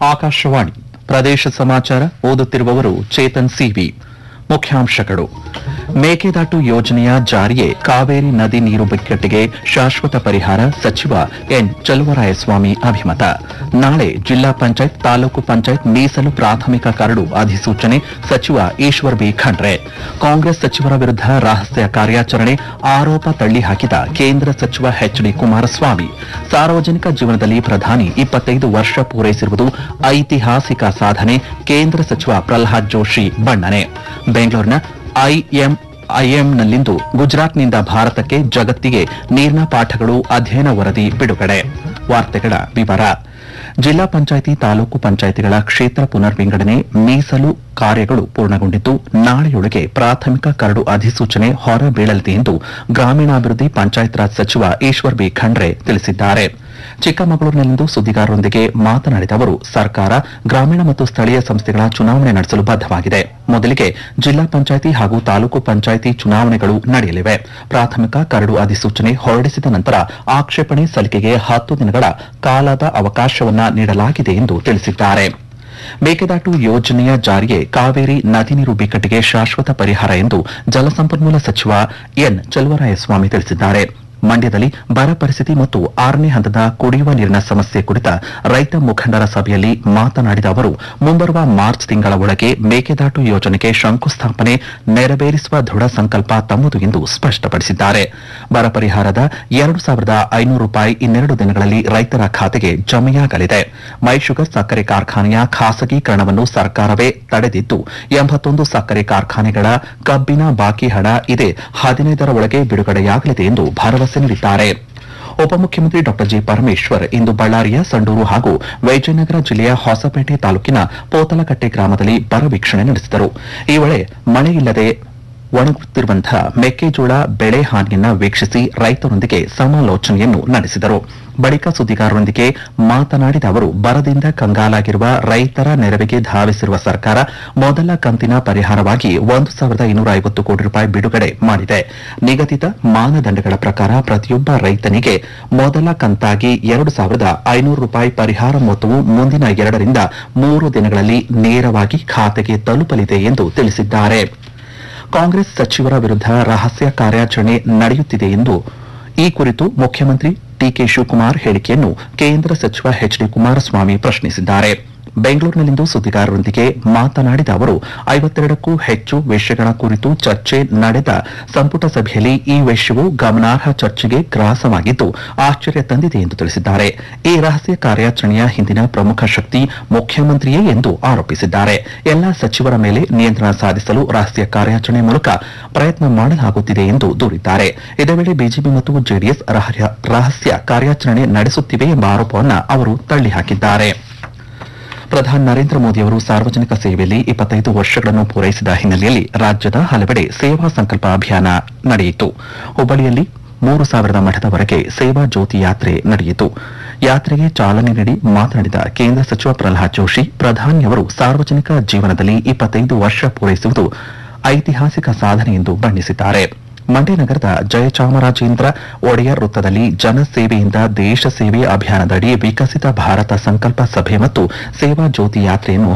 ಆಕಾಶವಾಣಿ ಪ್ರದೇಶ ಸಮಾಚಾರ ಓದುತ್ತಿರುವವರು ಚೇತನ್ ಸಿವಿ ಮುಖ್ಯಾಂಶಗಳು ಮೇಕೆದಾಟು ಯೋಜನೆಯ ಜಾರಿಗೆ ಕಾವೇರಿ ನದಿ ನೀರು ಬಿಕ್ಕಟ್ಟಿಗೆ ಶಾಶ್ವತ ಪರಿಹಾರ ಸಚಿವ ಎನ್ ಚಲುವರಾಯಸ್ವಾಮಿ ಅಭಿಮತ ನಾಳೆ ಜಿಲ್ಲಾ ಪಂಚಾಯತ್ ತಾಲೂಕು ಪಂಚಾಯತ್ ಮೀಸಲು ಪ್ರಾಥಮಿಕ ಕರಡು ಅಧಿಸೂಚನೆ ಸಚಿವ ಈಶ್ವರ್ ಬಿ ಖಂಡ್ರೆ ಕಾಂಗ್ರೆಸ್ ಸಚಿವರ ವಿರುದ್ಧ ರಹಸ್ಯ ಕಾರ್ಯಾಚರಣೆ ಆರೋಪ ತಳ್ಳಿ ಹಾಕಿದ ಕೇಂದ್ರ ಸಚಿವ ಎಚ್ ಡಿ ಕುಮಾರಸ್ವಾಮಿ ಸಾರ್ವಜನಿಕ ಜೀವನದಲ್ಲಿ ಪ್ರಧಾನಿ ಇಪ್ಪತ್ತೈದು ವರ್ಷ ಪೂರೈಸಿರುವುದು ಐತಿಹಾಸಿಕ ಸಾಧನೆ ಕೇಂದ್ರ ಸಚಿವ ಪ್ರಲ್ಹಾದ್ ಜೋಶಿ ಬಣ್ಣನೆ ಬೆಂಗಳೂರಿನ ಐಎಂ ಐಎಂನಲ್ಲಿಂದು ಗುಜರಾತ್ನಿಂದ ಭಾರತಕ್ಕೆ ಜಗತ್ತಿಗೆ ನೀರಿನ ಪಾಠಗಳು ಅಧ್ಯಯನ ವರದಿ ಬಿಡುಗಡೆ ವಾರ್ತೆಗಳ ವಿವರ ಜಿಲ್ಲಾ ಪಂಚಾಯಿತಿ ತಾಲೂಕು ಪಂಚಾಯಿತಿಗಳ ಕ್ಷೇತ್ರ ಪುನರ್ವಿಂಗಡಣೆ ಮೀಸಲು ಕಾರ್ಯಗಳು ಪೂರ್ಣಗೊಂಡಿದ್ದು ನಾಳೆಯೊಳಗೆ ಪ್ರಾಥಮಿಕ ಕರಡು ಅಧಿಸೂಚನೆ ಹೊರಬೀಳಲಿದೆ ಎಂದು ಗ್ರಾಮೀಣಾಭಿವೃದ್ಧಿ ಪಂಚಾಯತ್ ರಾಜ್ ಸಚಿವ ಈಶ್ವರ್ ಬಿ ಖಂಡ್ರೆ ತಿಳಿಸಿದ್ದಾರೆ ಚಿಕ್ಕಮಗಳೂರಿನಲ್ಲಿಂದು ಸುದ್ದಿಗಾರರೊಂದಿಗೆ ಮಾತನಾಡಿದ ಅವರು ಸರ್ಕಾರ ಗ್ರಾಮೀಣ ಮತ್ತು ಸ್ಥಳೀಯ ಸಂಸ್ಥೆಗಳ ಚುನಾವಣೆ ನಡೆಸಲು ಬದ್ದವಾಗಿದೆ ಮೊದಲಿಗೆ ಜಿಲ್ಲಾ ಪಂಚಾಯಿತಿ ಹಾಗೂ ತಾಲೂಕು ಪಂಚಾಯಿತಿ ಚುನಾವಣೆಗಳು ನಡೆಯಲಿವೆ ಪ್ರಾಥಮಿಕ ಕರಡು ಅಧಿಸೂಚನೆ ಹೊರಡಿಸಿದ ನಂತರ ಆಕ್ಷೇಪಣೆ ಸಲ್ಲಿಕೆಗೆ ಹತ್ತು ದಿನಗಳ ಕಾಲದ ಅವಕಾಶವನ್ನ ನೀಡಲಾಗಿದೆ ಎಂದು ತಿಳಿಸಿದ್ದಾರೆ ಮೇಕೆದಾಟು ಯೋಜನೆಯ ಜಾರಿಗೆ ಕಾವೇರಿ ನದಿ ನೀರು ಬಿಕ್ಕಟ್ಟಿಗೆ ಶಾಶ್ವತ ಪರಿಹಾರ ಎಂದು ಜಲಸಂಪನ್ಮೂಲ ಸಚಿವ ಎನ್ ಚಲುವರಾಯಸ್ವಾಮಿ ತಿಳಿಸಿದ್ದಾರೆ ಮಂಡ್ಯದಲ್ಲಿ ಬರ ಪರಿಸ್ಥಿತಿ ಮತ್ತು ಆರನೇ ಹಂತದ ಕುಡಿಯುವ ನೀರಿನ ಸಮಸ್ಯೆ ಕುರಿತ ರೈತ ಮುಖಂಡರ ಸಭೆಯಲ್ಲಿ ಮಾತನಾಡಿದ ಅವರು ಮುಂಬರುವ ಮಾರ್ಚ್ ತಿಂಗಳ ಒಳಗೆ ಮೇಕೆದಾಟು ಯೋಜನೆಗೆ ಶಂಕುಸ್ಥಾಪನೆ ನೆರವೇರಿಸುವ ದೃಢ ಸಂಕಲ್ಪ ತಮ್ಮದು ಎಂದು ಸ್ಪಷ್ಟಪಡಿಸಿದ್ದಾರೆ ಬರ ಪರಿಹಾರದ ಎರಡು ಸಾವಿರದ ಐನೂರು ರೂಪಾಯಿ ಇನ್ನೆರಡು ದಿನಗಳಲ್ಲಿ ರೈತರ ಖಾತೆಗೆ ಜಮೆಯಾಗಲಿದೆ ಮೈಶುಗರ್ ಸಕ್ಕರೆ ಕಾರ್ಖಾನೆಯ ಖಾಸಗೀಕರಣವನ್ನು ಸರ್ಕಾರವೇ ತಡೆದಿದ್ದು ಎಂಬತ್ತೊಂದು ಸಕ್ಕರೆ ಕಾರ್ಖಾನೆಗಳ ಕಬ್ಬಿನ ಬಾಕಿ ಹಣ ಇದೇ ಹದಿನೈದರ ಒಳಗೆ ಬಿಡುಗಡೆಯಾಗಲಿದೆ ಎಂದು ಭರವಸೆ ನೀಡಿದ್ದಾರೆ ಉಪಮುಖ್ಯಮಂತ್ರಿ ಡಾ ಜಿ ಪರಮೇಶ್ವರ್ ಇಂದು ಬಳ್ಳಾರಿಯ ಸಂಡೂರು ಹಾಗೂ ವಿಜಯನಗರ ಜಿಲ್ಲೆಯ ಹೊಸಪೇಟೆ ತಾಲೂಕಿನ ಪೋತಲಕಟ್ಟೆ ಗ್ರಾಮದಲ್ಲಿ ಬರ ವೀಕ್ಷಣೆ ನಡೆಸಿದರು ಈ ವೇಳೆ ಮಳೆಯಿಲ್ಲದೆ ಒಣಗುತ್ತಿರುವಂತಹ ಮೆಕ್ಕೆಜೋಳ ಬೆಳೆ ಹಾನಿಯನ್ನ ವೀಕ್ಷಿಸಿ ರೈತರೊಂದಿಗೆ ಸಮಾಲೋಚನೆಯನ್ನು ನಡೆಸಿದರು ಬಳಿಕ ಸುದ್ದಿಗಾರರೊಂದಿಗೆ ಮಾತನಾಡಿದ ಅವರು ಬರದಿಂದ ಕಂಗಾಲಾಗಿರುವ ರೈತರ ನೆರವಿಗೆ ಧಾವಿಸಿರುವ ಸರ್ಕಾರ ಮೊದಲ ಕಂತಿನ ಪರಿಹಾರವಾಗಿ ಒಂದು ಸಾವಿರದ ಇನ್ನೂರ ಐವತ್ತು ಕೋಟಿ ರೂಪಾಯಿ ಬಿಡುಗಡೆ ಮಾಡಿದೆ ನಿಗದಿತ ಮಾನದಂಡಗಳ ಪ್ರಕಾರ ಪ್ರತಿಯೊಬ್ಬ ರೈತನಿಗೆ ಮೊದಲ ಕಂತಾಗಿ ಎರಡು ಸಾವಿರದ ಐನೂರು ರೂಪಾಯಿ ಪರಿಹಾರ ಮೊತ್ತವು ಮುಂದಿನ ಎರಡರಿಂದ ಮೂರು ದಿನಗಳಲ್ಲಿ ನೇರವಾಗಿ ಖಾತೆಗೆ ತಲುಪಲಿದೆ ಎಂದು ತಿಳಿಸಿದ್ದಾರೆ ಕಾಂಗ್ರೆಸ್ ಸಚಿವರ ವಿರುದ್ಧ ರಹಸ್ಯ ಕಾರ್ಯಾಚರಣೆ ನಡೆಯುತ್ತಿದೆ ಎಂದು ಈ ಕುರಿತು ಮುಖ್ಯಮಂತ್ರಿ ಡಿಕೆ ಶಿವಕುಮಾರ್ ಹೇಳಿಕೆಯನ್ನು ಕೇಂದ್ರ ಸಚಿವ ಎಚ್ ಡಿ ಕುಮಾರಸ್ವಾಮಿ ಪ್ರಶ್ನಿಸಿದ್ದಾರೆ ಬೆಂಗಳೂರಿನಲ್ಲಿಂದು ಸುದ್ದಿಗಾರರೊಂದಿಗೆ ಮಾತನಾಡಿದ ಅವರು ಐವತ್ತೆರಡಕ್ಕೂ ಹೆಚ್ಚು ವಿಷಯಗಳ ಕುರಿತು ಚರ್ಚೆ ನಡೆದ ಸಂಪುಟ ಸಭೆಯಲ್ಲಿ ಈ ವಿಷಯವು ಗಮನಾರ್ಹ ಚರ್ಚೆಗೆ ಗ್ರಾಸವಾಗಿದ್ದು ಆಶ್ಚರ್ಯ ತಂದಿದೆ ಎಂದು ತಿಳಿಸಿದ್ದಾರೆ ಈ ರಹಸ್ಯ ಕಾರ್ಯಾಚರಣೆಯ ಹಿಂದಿನ ಪ್ರಮುಖ ಶಕ್ತಿ ಮುಖ್ಯಮಂತ್ರಿಯೇ ಎಂದು ಆರೋಪಿಸಿದ್ದಾರೆ ಎಲ್ಲಾ ಸಚಿವರ ಮೇಲೆ ನಿಯಂತ್ರಣ ಸಾಧಿಸಲು ರಹಸ್ಯ ಕಾರ್ಯಾಚರಣೆ ಮೂಲಕ ಪ್ರಯತ್ನ ಮಾಡಲಾಗುತ್ತಿದೆ ಎಂದು ದೂರಿದ್ದಾರೆ ಇದೇ ವೇಳೆ ಬಿಜೆಪಿ ಮತ್ತು ಜೆಡಿಎಸ್ ರಹಸ್ಯ ಕಾರ್ಯಾಚರಣೆ ನಡೆಸುತ್ತಿವೆ ಎಂಬ ಆರೋಪವನ್ನು ಅವರು ತಳ್ಳಿಹಾಕಿದ್ದಾರೆ ಪ್ರಧಾನಿ ನರೇಂದ್ರ ಮೋದಿ ಅವರು ಸಾರ್ವಜನಿಕ ಸೇವೆಯಲ್ಲಿ ಇಪ್ಪತ್ತೈದು ವರ್ಷಗಳನ್ನು ಪೂರೈಸಿದ ಹಿನ್ನೆಲೆಯಲ್ಲಿ ರಾಜ್ಯದ ಹಲವೆಡೆ ಸೇವಾ ಸಂಕಲ್ಪ ಅಭಿಯಾನ ನಡೆಯಿತು ಹುಬ್ಬಳ್ಳಿಯಲ್ಲಿ ಮೂರು ಸಾವಿರದ ಮಠದವರೆಗೆ ಸೇವಾ ಜ್ಯೋತಿ ಯಾತ್ರೆ ನಡೆಯಿತು ಯಾತ್ರೆಗೆ ಚಾಲನೆ ನೀಡಿ ಮಾತನಾಡಿದ ಕೇಂದ್ರ ಸಚಿವ ಪ್ರಲ್ಹಾದ್ ಜೋಶಿ ಪ್ರಧಾನಿಯವರು ಸಾರ್ವಜನಿಕ ಜೀವನದಲ್ಲಿ ಇಪ್ಪತ್ತೈದು ವರ್ಷ ಪೂರೈಸುವುದು ಐತಿಹಾಸಿಕ ಸಾಧನೆ ಎಂದು ಬಣ್ಣಿಸಿದ್ದಾರೆ ಮಂಡ್ಯ ನಗರದ ಜಯಚಾಮರಾಜೇಂದ್ರ ಒಡೆಯರ್ ವೃತ್ತದಲ್ಲಿ ಜನಸೇವೆಯಿಂದ ದೇಶ ಸೇವೆ ಅಭಿಯಾನದಡಿ ವಿಕಸಿತ ಭಾರತ ಸಂಕಲ್ಪ ಸಭೆ ಮತ್ತು ಸೇವಾ ಜ್ಯೋತಿ ಯಾತ್ರೆಯನ್ನು